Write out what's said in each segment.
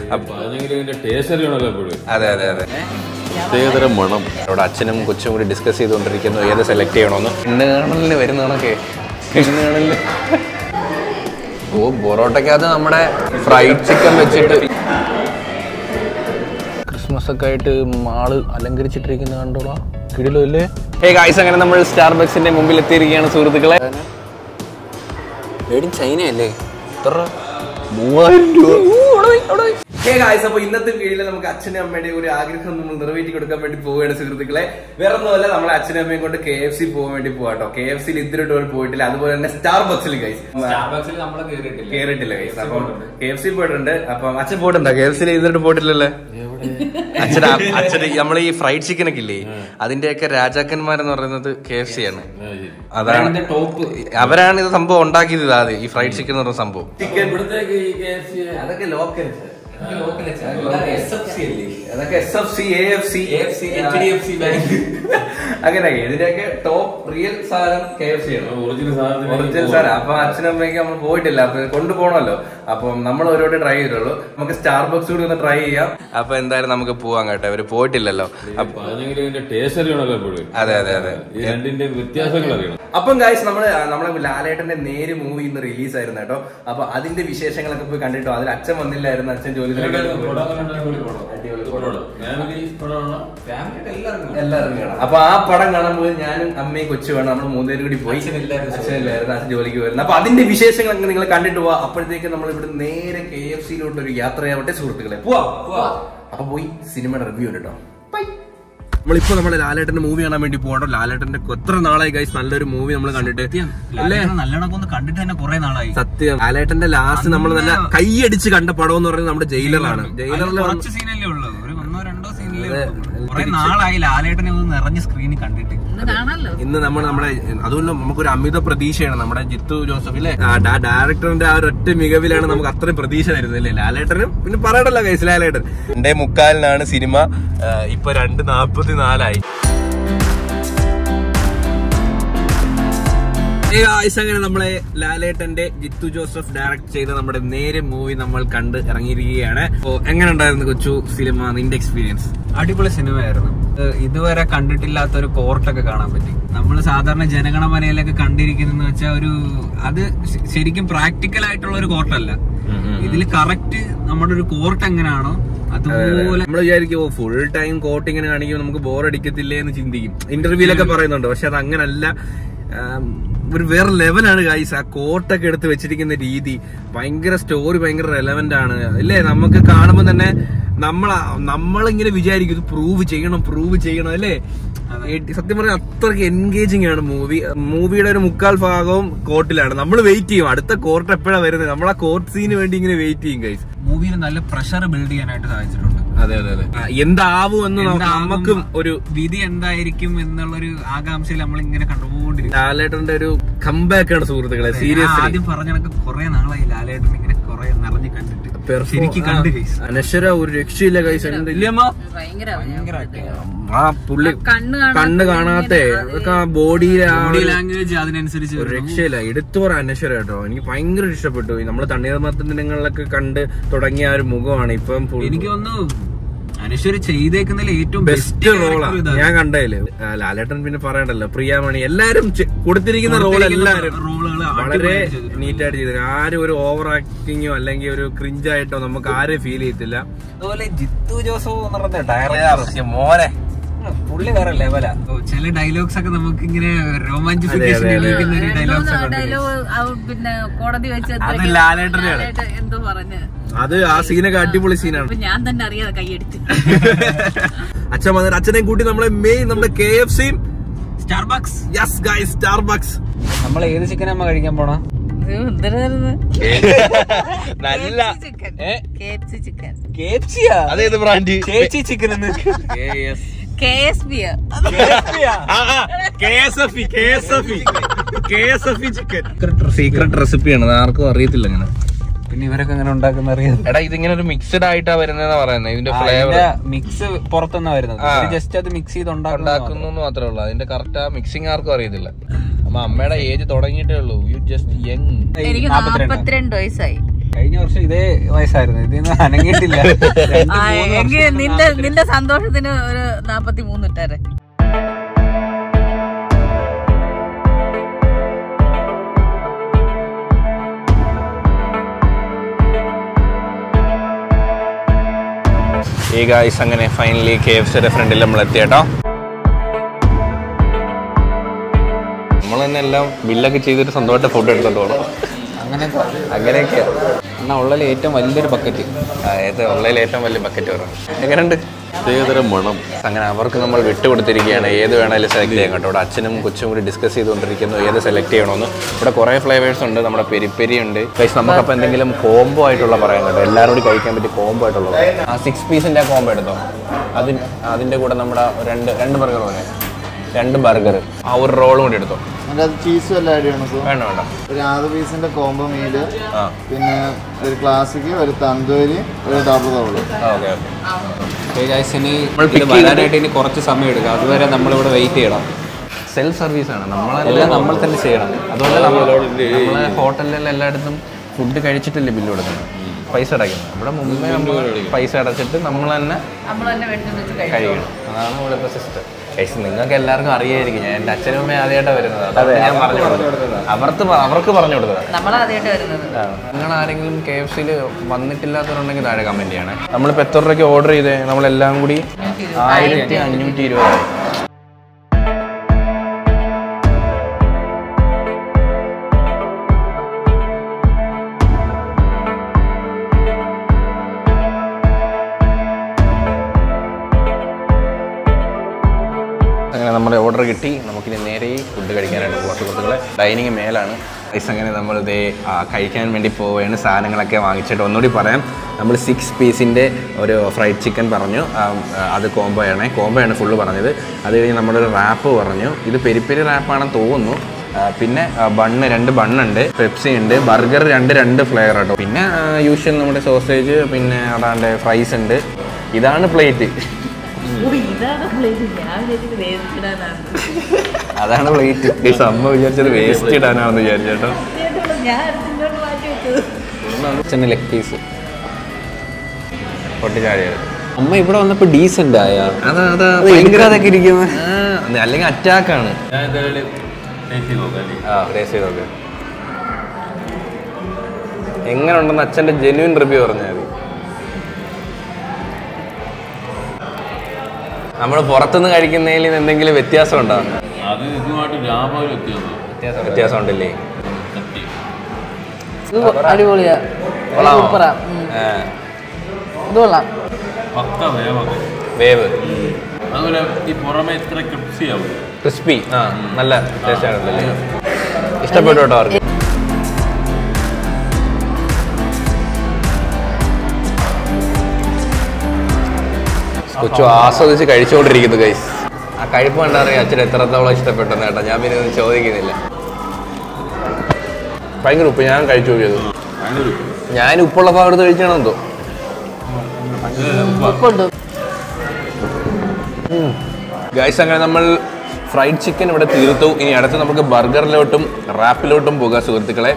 പറഞ്ഞെങ്കിലും ഇതിന്റെ ടേസ്റ്റ് അറിയണല്ലോ എപ്പോഴും അതെ അതെ അതെ പ്രത്യേകതരം മണം അവിടെ അച്ഛനും കൊച്ചും കൂടി ഡിസ്കസ് ചെയ്തുകൊണ്ടിരിക്കുന്നു ഏത് സെലക്ട് ചെയ്യണമെന്ന് ഇന്ന് കാണലിന് വരുന്ന കണക്കെ ഇന്ന് കാണലിന് ഓ പൊറോട്ടക്കകത്ത് നമ്മുടെ ഫ്രൈഡ് ചിക്കൻ വെച്ചിട്ട് ക്രിസ്മസ് ഒക്കെ ആയിട്ട് മാള് അലങ്കരിച്ചിട്ടിരിക്കുന്ന കണ്ടോളാ കിടിലോ ഇല്ലേ ഹേ ഗായ്സ് അങ്ങനെ നമ്മൾ സ്റ്റാർബക്സിന്റെ മുമ്പിൽ എത്തിയിരിക്കുകയാണ് സുഹൃത്തുക്കളെ മേഡിൻ ചൈന അല്ലേ എത്ര മൂവായിരം രൂപ ഹേ ഗായ്സ് അപ്പൊ ഇന്നത്തെ വീഡിയോയിൽ നമുക്ക് അച്ഛനും അമ്മയുടെ ഒരു ആഗ്രഹം നമ്മൾ നിറവേറ്റി കൊടുക്കാൻ വേണ്ടി പോവുകയാണ് സുഹൃത്തുക്കളെ വേറെ ഒന്നുമല്ല നമ്മളെ അച്ഛനും അമ്മയും കൊണ്ട് കെ എഫ് സി പോകാൻ വേണ്ടി പോവാട്ടോ കെ എഫ് സിയിൽ ഇതുവരെ പോയിട്ടില്ല അതുപോലെ തന്നെ സ്റ്റാർ ബക്സിൽ ഗൈസ് നമ്മൾ കേറിയിട്ടില്ല കേറിയിട്ടില്ല ഗൈസ് അപ്പം കെ എഫ് സി പോയിട്ടുണ്ട് അപ്പം അച്ഛൻ പോയിട്ടുണ്ടോ കെ എഫ് സിയിൽ ഇതുവരെ പോയിട്ടില്ലല്ലേ അച്ഛൻ അച്ഛൻ നമ്മൾ ഈ ഫ്രൈഡ് ചിക്കൻ ഒക്കെ ഇല്ലേ അതിന്റെയൊക്കെ രാജാക്കന്മാരെന്ന് പറയുന്നത് കെ എഫ് സി ആണ് അതാണ് ടോപ്പ് അവരാണ് ഇത് സംഭവം ഉണ്ടാക്കിയത് ഇത് ആദ്യം ഈ ഫ്രൈഡ് ചിക്കൻ എന്ന് പറയുന്ന സംഭവം ചിക്കൻ ഇവിടുത്തേക്ക് ഈ KFC അതൊക്കെ ലോക്കൽ അതൊക്കെ SFC അല്ലേ? അതൊക്കെ S F C A F C AFC, HDFC bank. അങ്ങനെയൊക്കെ ഇതിന്റെയൊക്കെ ടോപ്പ് റിയൽ സാധനം കെ എഫ് സി ആണ് ഒറിജിനൽ സാധനത്തിന് ഒറിജിനൽ സാധനം അപ്പൊ അച്ഛനും അമ്മയ്ക്ക് നമ്മൾ പോയിട്ടില്ല അപ്പൊ കൊണ്ടുപോകണമല്ലോ അപ്പം നമ്മൾ ഒരുപാട് ട്രൈ ചെയ്തുള്ളൂ നമുക്ക് സ്റ്റാർ ബക്സ് കൂടി ഒന്ന് ട്രൈ ചെയ്യാം അപ്പൊ എന്തായാലും നമുക്ക് പോവാൻ കേട്ടോ അവര് പോയിട്ടില്ലല്ലോ അപ്പൊ പറഞ്ഞെങ്കിലും ഇതിന്റെ ടേസ്റ്റ് അറിയണല്ലോ എപ്പോഴും അതെ അതെ അതെ ഈ രണ്ടിന്റെ വ്യത്യാസങ്ങൾ അറിയണം അപ്പം ഗായ്സ് നമ്മള് നമ്മളെ ലാലേട്ടന്റെ നേര് മൂവി ഇന്ന് റിലീസ് ആയിരുന്നു കേട്ടോ അപ്പൊ അതിന്റെ വിശേഷങ്ങളൊക്കെ പോയി കണ്ടിട്ടോ അതിൽ അച്ഛൻ വന്നില്ലായിരുന്നു അച്ഛൻ ജോലി തിരക്കിൽ പോയി. എല്ലാവരും കാണാം അപ്പൊ ആ പടം കാണാൻ പോയി ഞാനും അമ്മയും കൊച്ചു വേണം നമ്മൾ മൂന്നുപേരും കൂടി പോയി അച്ഛനില്ലായിരുന്നു അച്ഛൻ ജോലിക്ക് വരുന്നത് അപ്പൊ അതിന്റെ വിശേഷങ്ങളൊക്കെ നിങ്ങൾ കണ്ടിട്ട് പോവാ അപ്പോഴത്തേക്ക് നമ്മൾ ഇവിടെ നേരെ കെ എഫ് സിയിലോട്ട് ഒരു യാത്രയാവട്ടെ സുഹൃത്തുക്കളെ പോവാ അപ്പൊ പോയി സിനിമയുടെ റിവ്യൂ കേട്ടോ നമ്മളിപ്പോ നമ്മുടെ ലാലേട്ടന്റെ മൂവി കാണാൻ വേണ്ടി പോകണ്ടോ ലാലേട്ടന്റെ എത്ര നാളായി ഗൈസ് നല്ലൊരു മൂവി നമ്മൾ കണ്ടിട്ട് അല്ലേ നല്ലോണം ഒന്ന് കണ്ടിട്ട് തന്നെ കുറെ നാളായി സത്യം ലാലേട്ടന്റെ ലാസ്റ്റ് നമ്മൾ നല്ല കൈയടിച്ച് കണ്ട പടം എന്ന് പറയുന്നത് നമ്മുടെ ജയിലറാണ് ജയിലറിൽ കുറച്ച് സീനല്ലേ ഉള്ളൂ ഒരു ഒന്നോ രണ്ടോ സീനിലേ കുറെ നാളായി ലാലേട്ടനെ ഒന്ന് നിറഞ്ഞ സ്ക്രീനിൽ കണ്ടിട്ട് ഇന്ന് നമ്മൾ നമ്മുടെ അതുകൊണ്ട് നമുക്കൊരു അമിത പ്രതീക്ഷയാണ് നമ്മുടെ ജിത്തു ജോസഫ് ഇല്ലേ ആ ഡാ- ഡയറക്ടറിന്റെ ആ ഒരൊറ്റ മികവിലാണ് നമുക്ക് അത്രയും പ്രതീക്ഷ വരുന്നത് അല്ലേ ലാലേട്ടനും പിന്നെ പറയണ്ടല്ലോ കൈസ് ലാലേട്ടൻ രണ്ടേ മുക്കാലിനാണ് സിനിമ ആ, ഇപ്പൊ രണ്ട് നാപ്പത്തി നാലായി ഏ ആയിസ് അങ്ങനെ നമ്മളെ ലാലേട്ടന്റെ ജിത്തു ജോസഫ് ഡയറക്ട് ചെയ്ത നമ്മുടെ നേരെ മൂവി നമ്മൾ കണ്ട് ഇറങ്ങിയിരിക്കുകയാണ് അപ്പോ എങ്ങനെ ഉണ്ടായിരുന്നു കൊച്ചു സിനിമ നിന്റെ എക്സ്പീരിയൻസ് അടിപൊളി സിനിമയായിരുന്നു ഏഹ് ഇതുവരെ കണ്ടിട്ടില്ലാത്ത ഒരു കോർട്ടൊക്കെ കാണാൻ പറ്റി നമ്മൾ സാധാരണ ജനഗണമനയിലൊക്കെ കണ്ടിരിക്കുന്ന വെച്ചാൽ ഒരു അത് ശ- ശരിക്കും പ്രാക്ടിക്കൽ ആയിട്ടുള്ള ഒരു കോർട്ടല്ല ഇതിൽ കറക്റ്റ് നമ്മുടെ ഒരു കോർട്ട് എങ്ങനെയാണോ അതുപോലെ നമ്മൾ വിചാരിക്കും ഫുൾ ടൈം കോട്ടിങ്ങനെ കാണിക്കുമ്പോൾ നമുക്ക് ബോർ അടിക്കത്തില്ലേ എന്ന് ചിന്തിക്കും ഇന്റർവ്യൂലൊക്കെ പറയുന്നുണ്ട് പക്ഷെ അത് അങ്ങനല്ല ആം, ഒരു വേറെ ലെവലാണ് ഗൈസ് ആ കോട്ടൊക്കെ എടുത്ത് വെച്ചിരിക്കുന്ന രീതി ഭയങ്കര സ്റ്റോറി ഭയങ്കര റെലവെന്റ് ആണ് അല്ലേ നമുക്ക് കാണുമ്പോൾ തന്നെ നമ്മൾ നമ്മളിങ്ങനെ വിചാരിക്കും ഇത് പ്രൂവ് ചെയ്യണം പ്രൂവ് ചെയ്യണം അല്ലേ ഏ- സത്യം പറഞ്ഞാൽ അത്രയ്ക്ക് എൻഗേജിങ് ആണ് മൂവി മൂവിയുടെ ഒരു മുക്കാൽ ഭാഗവും കോർട്ടിലാണ് നമ്മൾ വെയിറ്റ് ചെയ്യും അടുത്ത കോർട്ട് എപ്പോഴാണ് വരുന്നത് നമ്മൾ ആ കോർട്ട് സീന് വേണ്ടി ഇങ്ങനെ വെയിറ്റ് ചെയ്യും ഗൈസ് മൂവിയിൽ നല്ല പ്രഷർ ബിൽഡ് ചെയ്യാനായിട്ട് സാധിച്ചിട്ടുണ്ട് അതെ അതെ അതെ എന്താവും എന്ന് ന- എന്താകും, നമുക്കും ഒരു വിധി എന്തായിരിക്കും എന്നുള്ളൊരു ആകാംക്ഷയിൽ നമ്മൾ ഇങ്ങനെ കണ്ടുകൊണ്ടിരിക്കും ലാലേട്ടന്റെ ഒരു കംബാക്ക് ആണ് സുഹൃത്തുക്കളെ സീരിയസ്ലി ആദ്യം പറഞ്ഞ കുറെ നാളായി ലാലേട്ടൻ ഇങ്ങനെ കുറെ നിറഞ്ഞു കണ്ടിട്ട് ശരിക്കും കണ്ട് guys. അനശ്വര ഒരു രക്ഷയില്ല കൈസ് ഇല്ലമ്മ ഭയങ്കര ആ പുള്ളി കണ്ണ് കണ്ണ് കാണാത്തെ അതൊക്കെ ആ ബോഡിയിലെ ആ ബോഡി ഒരു- ലാംഗ്വേജ് അതിനനുസരിച്ച് ഒരു രക്ഷയില്ല എടുത്തു പറ അനശ്വര കേട്ടോ എനിക്ക് ഭയങ്കര ഇഷ്ടപ്പെട്ടു നമ്മൾ തണ്ണീർമത്ത ദിനങ്ങളിലൊക്കെ കണ്ട് തുടങ്ങിയ ആ ഒരു മുഖമാണ് ഇപ്പം എനിക്ക് തോന്നുന്നു അനശ്വര ചെയ്തേക്കുന്നതിൽ ഏറ്റവും ബെസ്റ്റ് റോളാ ഞാൻ കണ്ടതില് ആ, ലാലേട്ടൻ പിന്നെ പറയണ്ടല്ലോ പ്രിയാമണി എല്ലാരും ചെ- കൊടുത്തിരിക്കുന്ന റോൾ എല്ലാരും റോളുകൾ വളരെ നീറ്റായിട്ട് ചെയ്തു ആരും ഒരു ഓവർ ആക്ടിങ്ങോ അല്ലെങ്കിൽ ഒരു ക്രിഞ്ചായിട്ടോ നമുക്ക് ആരും ഫീൽ ചെയ്യത്തില്ല അതുപോലെ ജിത്തു ജോസഫ് എന്ന് പറഞ്ഞ ഡയറക്ടർ മോനെ പുള്ളി വേറെ ലെവലാ ചില ഡയലോഗ്സ് ഒക്കെ നമുക്ക് ഇങ്ങനെ റൊമാൻറ്റിഫിക്കേഷൻ അതെ, അതെ. ഒരു ഡയലോഗ്സ് ഒക്കെ ഉണ്ട്. ഡയലോഗ് പിന്നെ കോടതി വെച്ച് അത് അത്രയ്ക്ക് ലാലേട്ടനെയാണ്. ലാലേട്ടൻ എന്തോ പറഞ്ഞ് അത് ആ സീനൊക്കെ അടിപൊളി സീനാണ് അപ്പൊ ഞാൻ തന്നെ അറിയാതെ കൈയടിച്ചു അച്ഛൻ വന്നിട്ട് അച്ഛനെ കൂട്ടി നമ്മുടെ മെയിൻ നമ്മുടെ കെ എഫ് സിയും Starbucks yes guy Starbucks നമ്മൾ ഏത് ചിക്കൻ അമ്മ കഴിക്കാൻ പോണ എന്തിനായിരുന്നു നല്ല ചിക്കൻ ഏ? കെ എഫ് സി ചിക്കൻ അതേത് ബ്രാൻഡ് ചേച്ചി ചിക്കൻ എന്ന് കെ എസ് ബി സീക്രട്ട് റെസിപ്പിയാണ് ആർക്കും അറിയത്തില്ല അങ്ങനെ പിന്നെ ഇവരൊക്കെ എങ്ങനെ ഉണ്ടാക്കുന്ന അറിയാം എടാ ഇതിങ്ങനെ ഒരു മിക്സഡ് ആയിട്ടാ വരുന്നതെന്നാ പറയുന്നത് ഇതിന്റെ ഫ്ലേവർ മിക്സ് പുറത്തുനിന്നാ വരുന്നത് ആ. ജസ്റ്റ് അത് മിക്സ് ചെയ്ത് ഉണ്ടാക്കുന്ന ഉണ്ടാക്കുന്നു എന്ന് മാത്രമേ ഉള്ളൂ അതിന്റെ കറക്റ്റ് ആ മിക്സിംഗ് ആർക്കും അറിയത്തില്ല അമ്മ അമ്മയുടെ ഏജ് തുടങ്ങിയിട്ടേ ഉള്ളൂ യു ജസ്റ്റ് യങ് എനിക്ക് നാപ്പത്തിരണ്ട്. നാപ്പത്തിരണ്ട് വയസ്സായി കഴിഞ്ഞ വർഷം ഇതേ വയസ്സായിരുന്നു ഇതിന്ന് അനങ്ങിയിട്ടില്ല രണ്ട് ആ, മൂന്ന് എങ്കിൽ വർഷം നിന്റെ നിന്റെ സന്തോഷത്തിന് ഒരു നാപ്പത്തി മൂന്ന് ഇട്ടാരെ ഈ ഗായ്സ് അങ്ങനെ ഫൈനലി കെ എഫ് സിയുടെ ഫ്രണ്ടിൽ നമ്മൾ എത്തിയേട്ടോ നമ്മൾ തന്നെ എല്ലാം ബില്ലൊക്കെ ചെയ്തിട്ട് സ്വന്തമായിട്ട് ഫുഡ് എടുത്തോണ്ട് പോകണം അങ്ങനെയൊക്കെ അങ്ങനെയൊക്കെയാ എന്നാ ഉള്ളതിൽ ഏറ്റവും വലിയൊരു ബക്കറ്റ് ആ, ഏത് ഉള്ളതിൽ ഏറ്റവും വലിയ ബക്കറ്റ് വരണം എങ്ങനെയുണ്ട് പ്രത്യേകതരം മണം അങ്ങനെ അവർക്ക് നമ്മൾ വിട്ടുകൊടുത്തിരിക്കുകയാണ് ഏത് വേണേലും സെലക്ട് ചെയ്യാൻ കേട്ടോ ഇവിടെ അച്ഛനും കൊച്ചും കൂടി ഡിസ്കസ് ചെയ്തുകൊണ്ടിരിക്കുന്നു ഏത് സെലക്ട് ചെയ്യണമെന്ന് ഇവിടെ കുറേ ഫ്ലേവേഴ്സ് ഉണ്ട് നമ്മുടെ പെരിപ്പെരി ഉണ്ട് ഗൈസ് നമുക്കപ്പോൾ എന്തെങ്കിലും കോംബോ ആയിട്ടുള്ള പറയാൻ കേട്ടോ എല്ലാവരും കൂടി കഴിക്കാൻ പറ്റിയ കോംബോ ആയിട്ടുള്ളത് ആ സിക്സ് പീസിൻ്റെ കോംബോ എടുത്തോ അതിന് അതിൻ്റെ കൂടെ നമ്മുടെ രണ്ട് രണ്ട് ബർഗർ പോലെ രണ്ട് ബർഗർ ആ ഒരു റോളും കൂടി എടുത്തോ അതിൻ്റെ അത് ചീസും എല്ലാം ആഡ് ചെയ്യണം സോ വേണ്ട വേണ്ട ഒരു ആറ് പീസിന്റെ കോംബോ മീല് ആ പിന്നെ ഒരു ക്ലാസിക് ഒരു തന്തൂരി ഒരു ഡബിൾ റോള് ഓക്കെ ഓക്കെ ഇനി നമ്മൾ ഇത് pick ചെയ്തിട്ട് വരാനായിട്ട് ഇനി കുറച്ച് സമയം എടുക്കും അതുവരെ നമ്മളിവിടെ വെയിറ്റ് ചെയ്യണം സെൽഫ് സർവീസ് ആണ് നമ്മളെല്ലാം നമ്മൾ തന്നെ ചെയ്യണം അതുകൊണ്ട് നമ്മൾ നമ്മളെ ഹോട്ടലിൽ എല്ലായിടത്തും ഫുഡ് കഴിച്ചിട്ടല്ലേ ബില്ല് കൊടുക്കുന്നത് പൈസ അടയ്ക്കുന്നത് ഇവിടെ മുമ്പേ നമ്മൾ പൈസ അടച്ചിട്ട് നമ്മൾ തന്നെ നമ്മൾ തന്നെ മേടിച്ചോണ്ട് വെച്ച് കഴിക്കും കഴിക്കണം അതാണ് ഇവിടുത്തെ സിസ്റ്റം കഴിച്ച് നിങ്ങൾക്ക് എല്ലാവർക്കും അറിയായിരിക്കും ഞാൻ എൻ്റെ അച്ഛനും അമ്മയും ആദ്യമായിട്ടാണ് വരുന്നത് അതാണ് ഞാൻ പറഞ്ഞു കൊടുത്തത് അവർക്ക് പ- അവർക്ക് പറഞ്ഞു കൊടുത്തത് നമ്മളാദ്യമായിട്ട് വരുന്നത് നിങ്ങൾ ആരെങ്കിലും കെ എഫ് സിയിൽ വന്നിട്ടില്ലാത്തവരുണ്ടെങ്കിൽ താഴെ കമൻറ്റ് ചെയ്യണേ നമ്മളിപ്പോൾ എത്ര രൂപയ്ക്ക് ഓർഡർ ചെയ്തേ നമ്മളെല്ലാം കൂടി ആയിരത്തി അഞ്ഞൂറ്റി ഇരുപതായി അങ്ങനെ നമ്മുടെ ഓർഡർ കിട്ടി നമുക്കിനി നേരെ ഫുഡ് കഴിക്കാനായിട്ട് പോകാം സുഹൃത്തുക്കളെ ഡൈനിങ് മേലാണ് ഗൈസ് അങ്ങനെ നമ്മൾ ഇതേ ആ, കഴിക്കാൻ വേണ്ടി പോവുകയാണ് സാധനങ്ങളൊക്കെ വാങ്ങിച്ചിട്ട് ഒന്നുകൂടി പറയാം നമ്മൾ സിക്സ് പീസിൻ്റെ ഒരു ഫ്രൈഡ് ചിക്കൻ പറഞ്ഞു ആ, ആ, അത് കോംബോ ആണ് കോംബോ ആണ് ഫുള്ള് പറഞ്ഞത് അത് കഴിഞ്ഞ് നമ്മളൊരു റാപ്പ് പറഞ്ഞു ഇത് പെരി പെരി റാപ്പാണെന്ന് തോന്നുന്നു ആ, പിന്നെ ബണ്ണ് രണ്ട് ബണ്ണുണ്ട് പെപ്സി ഉണ്ട് ബർഗർ രണ്ട് രണ്ട് ഫ്ലേവർ കേട്ടോ പിന്നെ യൂഷ്വൽ നമ്മുടെ സോസേജ് പിന്നെ അതാണ്ട് ഫ്രൈസ് ഉണ്ട് ഇതാണ് പ്ലേറ്റ് ഓ, ഇതാണ് പ്ലേറ്റ് ഞാൻ വിചാരിച്ചത് വേസ്റ്റ് ഇടാനാണ് അതാണ് പ്ലേറ്റ് ഈ അമ്മ വിചാരിച്ചത് വേസ്റ്റ് ഇടാനാണെന്ന് വിചാരിച്ചേട്ടോ സത്യമായിട്ടുള്ള ഞാൻ ഇങ്ങോട്ട് മാറ്റി വെച്ചത് അച്ഛൻ്റെ ലെഗ് പീസ് പൊട്ടിച്ചാടിയത് അമ്മ ഇവിടെ വന്നപ്പോ ഡീസന്റ് ആയ അതാ അതാ ഭയങ്കര അതൊക്കെ ഇരിക്കുന്നു ആ, അല്ലെങ്കിൽ അറ്റാക്കാണ് ഞാൻ എന്തായാലും ടേസ്റ്റ് ചെയ്ത് നോക്കാം അല്ലേ ആ ടേസ്റ്റ് ചെയ്ത് നോക്ക് എങ്ങനെ ഉണ്ടെന്ന് അച്ഛൻ്റെ ജെന്യൂൻ റിവ്യൂ പറഞ്ഞാൽ മതി നമ്മൾ പുറത്തുനിന്ന് കഴിക്കുന്നതിൽ നിന്ന് എന്തെങ്കിലും വ്യത്യാസം ഉണ്ടോ അത് ഇതുമായിട്ട് ലാഭം വ്യത്യാസം വ്യത്യാസം ഉണ്ടല്ലേ സത്യം അടിപൊളിയാ കൊള്ളാമോ? സൂപ്പറാ ആ, ഇത് കൊള്ളാം പക്ക വേവൊക്കെ വേവ് അതുപോലെ ഈ പുറമെ ഇത്ര ക്രിപ്സിയാവും ക്രിസ്പി ആ നല്ല ടേസ്റ്റ് ആണല്ലേ ഇഷ്ടപ്പെട്ടു കേട്ടോ അവർക്ക് കൊച്ചു ആസ്വദിച്ച് കഴിച്ചുകൊണ്ടിരിക്കുന്നു ഗൈസ് ആ കഴിപ്പ് കണ്ടറിയാം അച്ഛൻ എത്രത്തോളം ഇഷ്ടപ്പെട്ടെന്ന് കേട്ടോ ഞാൻ പിന്നെ ഒന്നും ചോദിക്കുന്നില്ല ഭയങ്കര ഉപ്പ് ഞാൻ കഴിച്ചു നോക്കിയത് അതിനൊരു ഞാൻ ഉപ്പുള്ള ഭാഗം എടുത്ത് കഴിച്ചാണെന്തോ ഉപ്പുണ്ട് ഗൈസ് അങ്ങനെ നമ്മൾ ഫ്രൈഡ് ചിക്കൻ ഇവിടെ തീർത്തു ഇനി അടുത്ത് നമുക്ക് ബർഗറിലോട്ടും റാപ്പിലോട്ടും പോകാം സുഹൃത്തുക്കളെ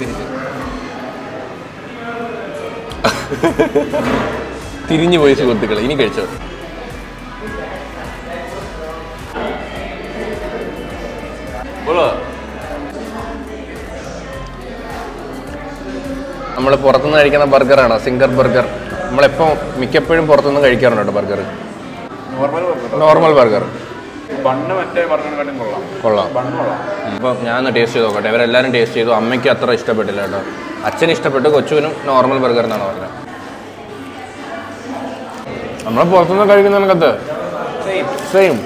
തിരിഞ്ഞു പോയി സുഹൃത്തുക്കളെ ഇനി കഴിച്ചോ നമ്മൾ പുറത്തുനിന്ന് കഴിക്കുന്ന ബർഗറാണ് സിംഗർ ബർഗർ നമ്മളെപ്പോൾ മിക്കപ്പോഴും പുറത്തുനിന്ന് കഴിക്കാറുണ്ട് കേട്ടോ ബർഗർ നോർമൽ ബർഗർ ബണ്ണ് മറ്റേ ബർഗറിനെക്കാട്ടും കൊള്ളാം കൊള്ളാം ബണ്ണ് കൊള്ളാം അപ്പം ഞാൻ ഒന്ന് ടേസ്റ്റ് ചെയ്ത് നോക്കട്ടെ ഇവരെല്ലാവരും ടേസ്റ്റ് ചെയ്തു അമ്മയ്ക്ക് അത്ര ഇഷ്ടപ്പെട്ടില്ല കേട്ടോ അച്ഛന് ഇഷ്ടപ്പെട്ടു കൊച്ചുവിനും നോർമൽ ബർഗർ എന്നാണ് പറഞ്ഞത് നമ്മൾ പുറത്തുനിന്ന് കഴിക്കുന്നതിനകത്ത് സെയിം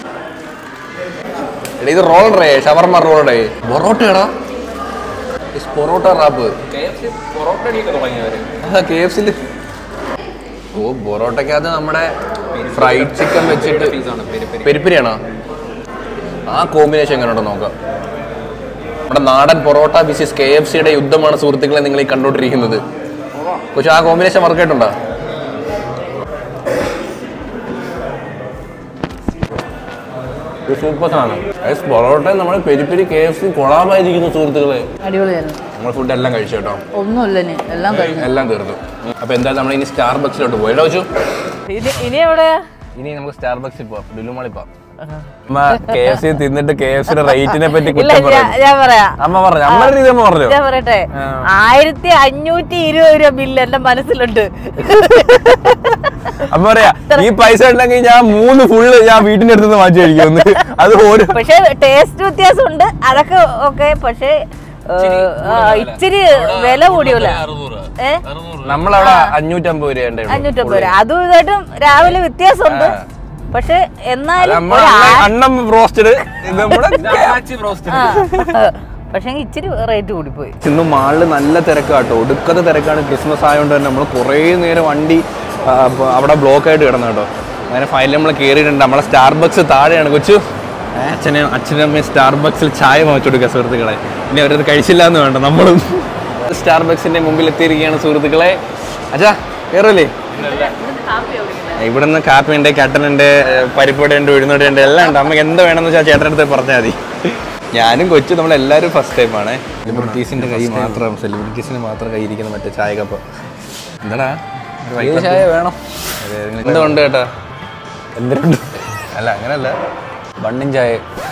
എടാ ഇത് roll day shawarma roll day പൊറോട്ടയാടാ പൊറോട്ട റാപ്പ് പൊറോട്ട അടിയൊക്കെ തുടങ്ങിയവര് അതാ കെ എഫ് സിയിൽ ഓ പൊറോട്ടയ്ക്കകത്ത് നമ്മുടെ ഫ്രൈഡ് ചിക്കൻ വെച്ചിട്ട് പെരിപ്പെരിയാണോ ആ കോമ്പിനേഷൻ എങ്ങനെ ഉണ്ടോ നോക്കാം നമ്മുടെ നാടൻ പൊറോട്ട ബിസിസ് കെ എഫ് സിയുടെ യുദ്ധമാണ് സുഹൃത്തുക്കളെ നിങ്ങൾ ഈ കണ്ടോണ്ടിരിക്കുന്നത് കൊച്ചു ആ കോമ്പിനേഷൻ വർക്കായിട്ടുണ്ടോ സൂപ്പർ സാധനം പൊറോട്ടയും നമ്മുടെ peri peri K F C കൊളാമായിരിക്കുന്നു സുഹൃത്തുക്കളെ അടിപൊളിയായിരുന്നു നമ്മൾ ഫുഡ് എല്ലാം കഴിച്ചു കേട്ടോ ഒന്നുമില്ല ഇനി എല്ലാം കഴിഞ്ഞു എല്ലാം തീർന്നു അപ്പൊ എന്തായാലും നമ്മൾ ഇനി സ്റ്റാർ ബക്സിലോട്ട് പോയി വെച്ചു ഇനി ഇനി എവിടെയാ ഇനി നമുക്ക് സ്റ്റാർ ബക്സിൽ പോവാം ലുലുമാളി പോവാം അമ്മ കെ എഫ് സി തിന്നിട്ട് കെ എഫ് സിയുടെ റേറ്റിനെ പറ്റി ഇല്ല കുറ്റം ഞാൻ- പറഞ്ഞു ഞാൻ പറയാം അമ്മ പറഞ്ഞു അമ്മയുടെ രീതി അമ്മ പറഞ്ഞു ഞാൻ പറയട്ടെ ആയിരത്തി അഞ്ഞൂറ്റി ഇരുപത് രൂപ ബില്ല് എന്റെ മനസ്സിലുണ്ട് അമ്മ പറയാ ഈ പൈസ ഉണ്ടെങ്കിൽ ഞാൻ മൂന്ന് ഫുള്ള് ഞാൻ വീട്ടിന്റെ അടുത്ത് മാറ്റി കഴിക്കുമെന്ന് അത് ഒരു പക്ഷെ ടേസ്റ്റ് വ്യത്യാസമുണ്ട് അതൊക്കെ ഓക്കെ പക്ഷെ ഇച്ചിരി വില കൂടിയല്ല ഏ നമ്മളവിടെ അഞ്ഞൂറ്റമ്പത് രൂപ ഉണ്ട് അഞ്ഞൂറ്റമ്പത് രൂപ അതും ഇതായിട്ടും രാവിലെ വ്യത്യാസമുണ്ട് പക്ഷെ എന്നാലും നമ്മൾ ഒരു ആ- അണ്ണം റോസ്റ്റഡ് നമ്മുടെ ആ, പക്ഷെ ഇച്ചിരി റേറ്റ് കൂടിപ്പോയി ഇന്ന് മാളില് നല്ല തിരക്കാട്ടോ ഒടുക്കത്തെ തിരക്കാണ് ക്രിസ്മസ് ആയതുകൊണ്ട് തന്നെ നമ്മൾ കുറേ നേരം വണ്ടി ആ, പ- അവിടെ ബ്ലോക്ക് ആയിട്ട് കിടന്നു കേട്ടോ അങ്ങനെ ഫൈനൽ നമ്മൾ കയറിയിട്ടുണ്ട് നമ്മളെ സ്റ്റാർബക്സ് താഴെയാണ് കൊച്ചു അച്ഛനെ അച്ഛനും അമ്മയും സ്റ്റാർബക്സിൽ ചായ വാങ്ങിച്ചു കൊടുക്കുക സുഹൃത്തുക്കളെ ഇനി അവരത് കഴിച്ചില്ല എന്ന് വേണ്ട നമ്മളും സ്റ്റാർബക്സിന്റെ മുമ്പിൽ എത്തിയിരിക്കുകയാണ് സുഹൃത്തുക്കളെ അച്ഛാ കയറല്ലേ ഇവിടുന്ന് കാപ്പി ഉണ്ട് കട്ടനുണ്ട് പരിപ്പൊടി ഉണ്ട് ഉഴുന്നോടി ഉണ്ട് എല്ലാം ഉണ്ട് അമ്മക്ക് എന്താ വേണമെന്ന് വെച്ചാൽ ചേട്ടൻ്റെ അടുത്ത് പറഞ്ഞാൽ മതി ഞാനും കൊച്ചു നമ്മളെല്ലാവരും ഫസ്റ്റ് ടൈമാണ് സെലിബ്രിറ്റീസിന്റെ കൈ മാത്രം സെലിബ്രിറ്റീസിന് മാത്രം കൈയിരിക്കുന്ന മറ്റേ ചായ കപ്പ് എന്താടാ ചായ വേണം എന്തുകൊണ്ട് കേട്ടാ എന്തിനുണ്ട് അല്ല അങ്ങനല്ല ബണ്ണും ചായ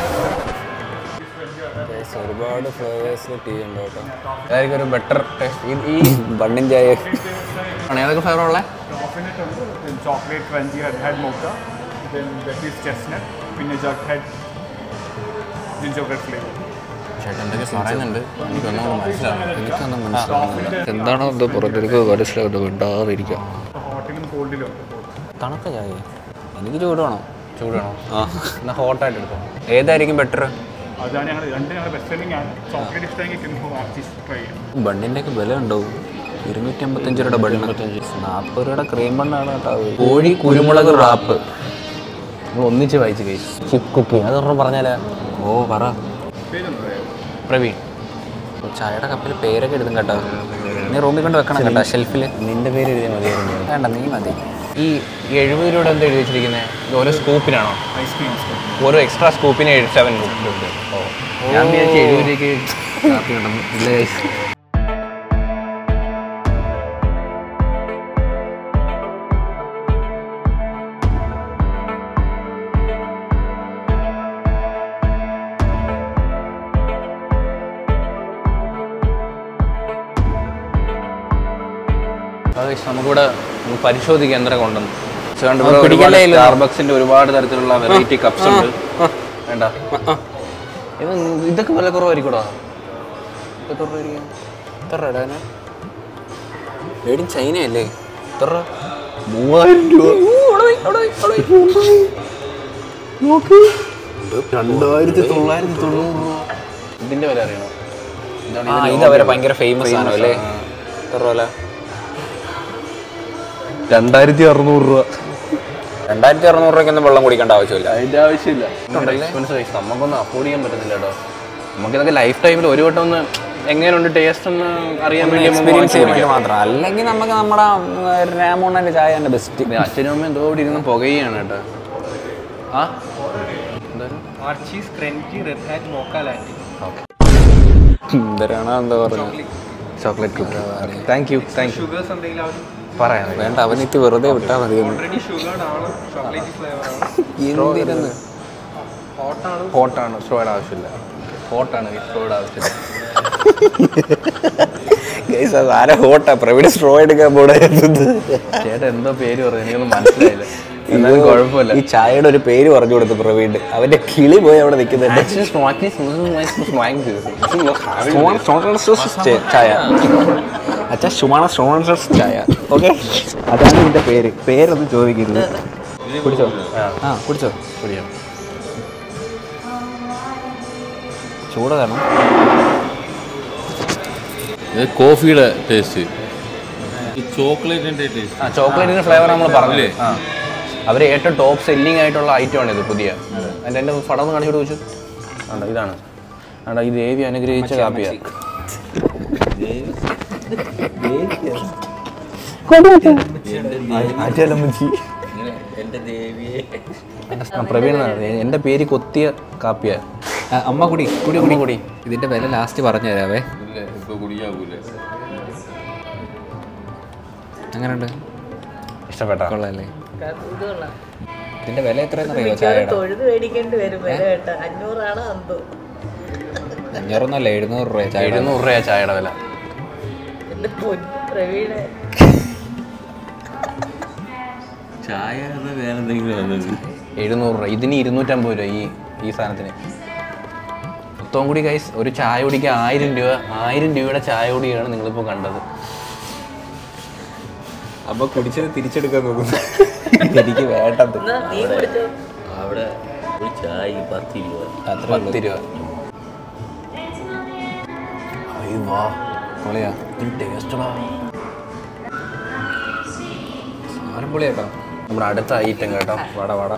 ഒരുപാട് ഫ്ലേവേഴ്സ് ടീ ഉണ്ട് കേട്ടോ അതായിരിക്കും ഒരു ബെറ്റർ ടേസ്റ്റ് ഈ ബണ്ണും ചായ ആണ് ഏതൊക്കെ ഫ്ലേവർ ഉള്ളത് Coffee ഉണ്ട് then chocolate crunchy red head mocha then that is chestnut പിന്നെ jug head gingerbread flavor ചേട്ടൻ എന്തൊക്കെ പറയുന്നുണ്ട് എനിക്കൊന്നും മനസ്സിലാവും എനിക്കൊന്നും മനസ്സിലാവുന്നില്ല എന്താണോ എന്തോ പുറത്തെനിക്ക് മനസ്സിലാവുന്നത് മിണ്ടാതിരിക്കാം ഹോട്ടിലും കോൾഡിലും തണുത്ത ചായ എനിക്ക് ചൂട് വേണം ചൂട് വേണം ആ എന്നാൽ ഹോട്ടായിട്ട് എടുക്കാം ഏതായിരിക്കും ബെറ്റർ അതാണ് ഞങ്ങൾ രണ്ട് ഞങ്ങളുടെ ബെസ്റ്റ് സെല്ലിംഗ് ആണ് ചോക്ലേറ്റ് ഇഷ്ടമെങ്കിൽ കിൻഹോ ആർട്ടിസ് ട്രൈ ചെയ്യാം ബണ്ണിന്റെ ഒക്കെ വില ഉണ്ടാവും ഇരുന്നൂറ്റി അമ്പത്തഞ്ച് രൂപയുടെ ബണ്ണ് നാൽപ്പത് രൂപയുടെ ക്രീം ബണ്ണാണ് കേട്ടോ കോഴി കുരുമുളക് റാപ്പ് നമ്മൾ ഒന്നിച്ച് വായിച്ച് കഴിച്ചു ചിപ്പ് കുക്കിംഗ് അതൊരെണ്ണം പറഞ്ഞാലേ ഓ പറ പ്രവീൺ ചായയുടെ കപ്പിൽ പേരൊക്കെ എഴുതും കേട്ടോ നീ റൂമിൽ കൊണ്ട് വെക്കണം കേട്ടോ ഷെൽഫിൽ നിന്റെ പേര് എഴുതിയാൽ മതിയായിരുന്നു വേണ്ട നീ മതി ഈ എഴുപത് രൂപയുടെ എന്താ എഴുതി വെച്ചിരിക്കുന്നത് ഇത് ഓരോ സ്കൂപ്പിനാണോ ഓരോ എക്സ്ട്രാ സ്കൂപ്പിന് സെവൻ ഉണ്ട് ഓ ഞാൻ വിചാരിച്ചു എഴുപത് രൂപയ്ക്ക് കാപ്പി ഉണ്ടെന്ന് ഇല്ല guys. അത് നമുക്കിവിടെ ഒന്ന് പരിശോധിക്കാൻ എന്തൊക്കെ ഉണ്ടെന്ന് ചേട്ടൻ ഇവിടെ ഒരുപാട് സ്റ്റാർബക്സിന്റെ ഒരുപാട് തരത്തിലുള്ള വെറൈറ്റി കപ്സ് ഉണ്ട് വേണ്ട ഇത് ഇതൊക്കെ വില കുറവായിരിക്കൂടാ ഇതൊക്കെ കുറവായിരിക്കും എത്ര ഇടാനാ മേഡ് ഇൻ ചൈന അല്ലേ എത്ര മൂവായിരം രൂപ രണ്ടായിരത്തി തൊള്ളായിരത്തി തൊണ്ണൂറ് രൂപ ഇതിന്റെ വില അറിയണോ ഇതാണ് ആ ഇതിന്റെ ഇത് അവരെ ഭയങ്കര ഫേമസ് ആണോ അല്ലേ എത്ര വില രണ്ടായിരത്തി അറുന്നൂറ് രൂപ രണ്ടായിരത്തി അറുന്നൂറ് രൂപയ്ക്കൊന്നും വെള്ളം കുടിക്കേണ്ട ആവശ്യമില്ല അതിന്റെ ആവശ്യമില്ല എക്സ്പെൻസ് നമുക്കൊന്നും അഫോർഡ് ചെയ്യാൻ പറ്റത്തില്ല കേട്ടോ നമുക്കിതൊക്കെ ലൈഫ് ടൈമിൽ ഒരു വട്ടം ഒന്ന് എങ്ങനെയുണ്ട് ടേസ്റ്റ് ഒന്ന് അറിയാൻ വേണ്ടി നമുക്ക് എക്സ്പീരിയൻസ് ചെയ്യാൻ വേണ്ടി വാങ്ങിച്ച് മാത്രം അല്ലെങ്കിൽ നമുക്ക് നമ്മുടെ രാമോണ്ണന്റെ ചായ തന്നെ ബെസ്റ്റ് കുടിക്കാം. അച്ഛനും അമ്മയും എന്തോ ഇവിടെ ഇരുന്ന് പുകയാണ് കേട്ടോ ആ എന്തായാലും എന്തരാണ് എന്താ പറഞ്ഞു chocolate cookie thank you thank you പറയാം വേണ്ട അവനിട്ട് വെറുതെ വിട്ടാ മതി എന്തിരുന്ന് ഹോട്ടാണ് സ്ട്രോയുടെ ആവശ്യമില്ല ഹോട്ടാണ് സ്ട്രോയുടെ ആവശ്യമില്ല ഗൈസ് അത് ആരാ ഹോട്ടാ പ്രവീൺ സ്ട്രോ എടുക്കാൻ പോടെ ചേട്ടാ എന്തോ പേര് പറഞ്ഞു എനിക്കൊന്നും മനസ്സിലായില്ല എന്നാലും കുഴപ്പമില്ല ഈ ചായയുടെ ഒരു പേര് പറഞ്ഞു കൊടുത്തു പ്രവീൺ അവന്റെ കിളി പോയി അവിടെ നിൽക്കുന്നുണ്ട് Actually, slightly slang this. ചായ അച്ഛാ ഷുമാണ സ്റ്റോൺസസ് ചായ ഓക്കെ അതാണ് ഇതിന്റെ പേര് പേരൊന്നും ചോദിക്കരുത് കുടിച്ചോ ആ കുടിച്ചോ കുടിക്കാം ചൂട് കാരണം ഇത് കോഫിയുടെ ടേസ്റ്റ് ഈ ചോക്ലേറ്റിന്റെ ടേസ്റ്റ് ആ ചോക്ലേറ്റിന്റെ ഫ്ലേവർ നമ്മൾ പറഞ്ഞില്ലേ ആ അവർ ഏറ്റവും ടോപ്പ് സെല്ലിംഗ് ആയിട്ടുള്ള ഐറ്റം ആണ് ഇത് പുതിയ അതിന്റെ എൻ്റെ പടം ഒന്ന് കാണിച്ചു ചോദിച്ചു ആണ്ടോ ഇതാണ് ആണ്ടോ ഈ ദേവി അനുഗ്രഹിച്ച കാപ്പിയ എന്റെ ദേവിയെ പ്രവീൺ എന്നാണ്. എന്റെ പേര് കൊത്തിയ കാപ്പിയ ആ, അമ്മ കുടി കുടി കുടി കുടി ഇതിന്റെ വില ലാസ്റ്റ് പറഞ്ഞു തരാവേ ഇല്ല ഇപ്പൊ കുടിയാകൂല അങ്ങനെയുണ്ട് ഇഷ്ടപ്പെട്ട കൊള്ളാല്ലേ ഇത് കൊള്ളാം ഇതിന്റെ വില എത്രയെന്ന് അറിയോ മിക്കവാറും ചായയുടെ തൊഴുത് മേടിക്കേണ്ടി വരും വില കേട്ടോ അഞ്ഞൂറാണ് എന്തോ അഞ്ഞൂറൊന്നല്ല എഴുന്നൂറ് രൂപ ചായ എഴുന്നൂറ് രൂപയാ ചായയുടെ വില എന്റെ പൊന്നു പ്രവീണ് ചായ അത് വേറെ എന്തെങ്കിലും വന്നത് എഴുന്നൂറ് രൂപ ഇതിന് ഇരുന്നൂറ്റമ്പത് രൂപ ഈ ഈ സാധനത്തിന് മൊത്തം കൂടി കൈസ് ഒരു ചായ കുടിക്ക് ആയിരം രൂപ ആയിരം രൂപയുടെ ചായ കുടിയാണ് നിങ്ങളിപ്പോൾ കണ്ടത് അപ്പൊ കുടിച്ചത് തിരിച്ചെടുക്കാൻ നോക്കുന്നു എനിക്ക് വേണ്ടത് എന്നാ നീ കുടിച്ചോ അവിടെ ഒരു ചായ പത്ത് രൂപ അത്ര പത്ത് രൂപ അയ്യോ വാ പൊളിയാ ടേസ്റ്റഡാ സാധനം പൊളിയാട്ടോ നമ്മുടെ അടുത്ത ഐറ്റം കേട്ടോ വട വട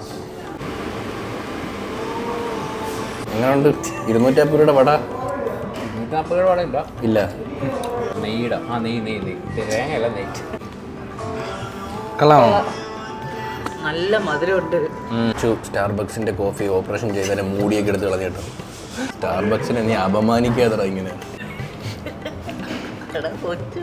എങ്ങനെയുണ്ട് ഇരുന്നൂറ്റമ്പത് രൂപയുടെ വട നൂറ്റി നാൽപ്പത് രൂപ ഇല്ല ഇല്ല നെയ്യുടെ ആ നെയ്യ് നെയ്യ് നെയ്യ് തേങ്ങയല്ല നെയ്യ് കള്ളാമോ നല്ല മധുരമുണ്ട് സ്റ്റാർബക്സിന്റെ കോഫി ഓപ്പറേഷൻ ചെയ്തതിനെ മൂടിയൊക്കെ എടുത്ത് കളഞ്ഞിട്ടോ സ്റ്റാർബക്സിനെ നീ അപമാനിക്കാതറ ഇങ്ങനെ എടാ കൊച്ചു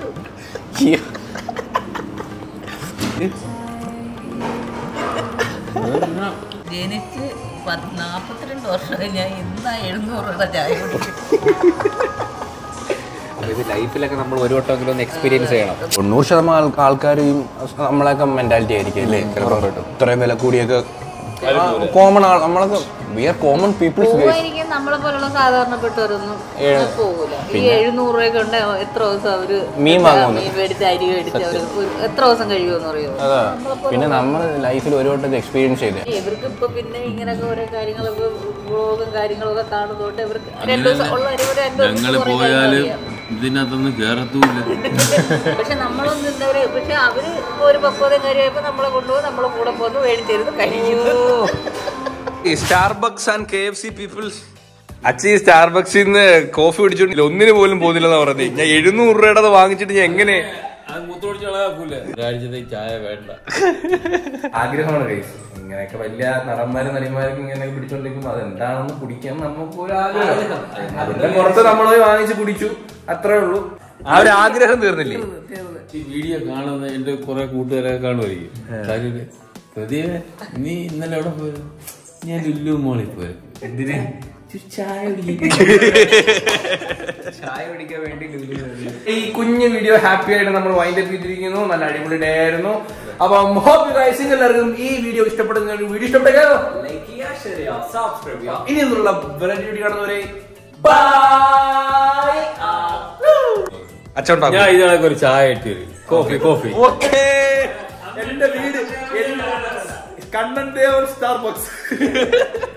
ജനിച്ച് പത്ത് നാപ്പത്തിരണ്ട് വർഷമായി ഞാൻ ഇന്നാ എഴുന്നൂറ് രൂപ ചായ കുടിക്കും അപ്പൊ ഇത് ലൈഫിലൊക്കെ നമ്മൾ ഒരു വട്ടമെങ്കിലും ഒന്ന് എക്സ്പീരിയൻസ് ചെയ്യണം തൊണ്ണൂറ് ശതമാനം ആൾക്കാരും നമ്മളൊക്കെ മെന്റാലിറ്റി ആയിരിക്കും അല്ലേ ഇത്രയും വില കൂടിയൊക്കെ കോമൺ ആൾ നമ്മളൊക്കെ വി ആർ കോമൺ പീപ്പിൾസ് പോവായിരിക്കും നമ്മളെ പോലുള്ള സാധാരണപ്പെട്ടവരൊന്നും പോകൂല ഈ എഴുന്നൂറ് രൂപയൊക്കെ ഉണ്ട് എത്ര ദിവസം അവര് മീൻ വാങ്ങുന്നു. മീൻ മേടിച്ച് അരി മേടിച്ച് അവര് ഒരു- എത്ര ദിവസം കഴിയുമെന്ന് അറിയോ അതാ പിന്നെ നമ്മൾ ലൈഫിൽ ഒരു വട്ടം എക്സ്പീരിയൻസ് ചെയ്തേ ഇവർക്ക് ഇപ്പൊ പിന്നെ ഇങ്ങനെയൊക്കെ ഓരോ കാര്യങ്ങളൊക്കെ വ്ളോഗും കാര്യങ്ങളൊക്കെ കാണുന്നതുകൊണ്ട് ഇവർക്ക് രണ്ടു ദിവസം ഉള്ള ഒരു രണ്ടു ദിവസം ഞങ്ങള് കുറേ പോയാല് കാര്യങ്ങൾ അറിയാം. ഇതിനകത്തൊന്നും കേറത്തൂല്ല പക്ഷെ നമ്മളൊന്നും ഇന്നവര് പക്ഷെ അവര് ഇപ്പൊ ഒരു പക്വതയും കാര്യമായപ്പോ നമ്മളെ കൊണ്ടുപോകും നമ്മളെ കൂടെ പോന്ന് മേടിച്ചിരുന്ന് കഴിക്കുന്നു Starbucks and K F C peoples അച്ഛൻ ഈ സ്റ്റാർബക്സിൽ നിന്ന് കോഫി കുടിച്ചോണ്ടില്ല ഒന്നിന് പോലും പോകുന്നില്ലെന്നാ പറഞ്ഞത് ഞാൻ എഴുന്നൂറ് രൂപയുടെ വാങ്ങിച്ചിട്ട് ഞാൻ എങ്ങനെ അത് മുത്തോടിച്ച് കളയാക്കൂല ഒരാഴ്ചത്തെ ചായ വേണ്ട ആഗ്രഹമാണ് കൈസ് ഇങ്ങനെയൊക്കെ വലിയ നടന്മാരും നടിമാരൊക്കെ ഇങ്ങനെ പിടിച്ചോണ്ടിരിക്കുമ്പോ അതെന്താണെന്ന് കുടിക്കാൻ നമുക്ക് ഒരു ആഗ്രഹം അതിന്റെ പുറത്ത് നമ്മൾ പോയി വാങ്ങിച്ച് കുടിച്ചു അത്രേ ഉള്ളൂ ആ ഒരു ആഗ്രഹം തീർന്നില്ലേ ഈ വീഡിയോ കാണുന്ന എന്റെ കുറെ കൂട്ടുകാരൊക്കെ കാണുമായിരിക്കും കാര്യം പ്രതിയെ നീ ഇന്നലെ എവിടെ പോയത് ഞാൻ ലുല്ലു മോളിൽ പോയത് എന്തിന് ഇച്ചിരി ചായ കുടിക്കാൻ ചായ കുടിക്കാൻ വേണ്ടി ഈ കുഞ്ഞു വീഡിയോ ഹാപ്പി ആയിട്ട് നമ്മൾ വൈൻഡ് അപ്പ് ചെയ്തിരിക്കുന്നു നല്ല അടിപൊളി ഡേ ആയിരുന്നു അപ്പം ഹോപ്പ് ഗൈസ് എല്ലാവർക്കും ഈ വീഡിയോ ഇഷ്ടപ്പെടുന്ന വീഡിയോ ഇഷ്ടപ്പെട്ടോ ലൈക്ക് ചെയ്യുക ഷെയർ ചെയ്യുക സബ്സ്ക്രൈബ് ചെയ്യുക ഇനി എന്നുള്ള വെറൈറ്റി വീഡിയോ കാണുന്നവരെ ബൈ അച്ഛൻ ഞാൻ ഇതിനൊക്കെ ഒരു ചായ ഇട്ട് തരും കോഫി കോഫി ഓക്കേ എന്റെ വീട് കണ്ണൻ ദേവൻ സ്റ്റാർബക്സ്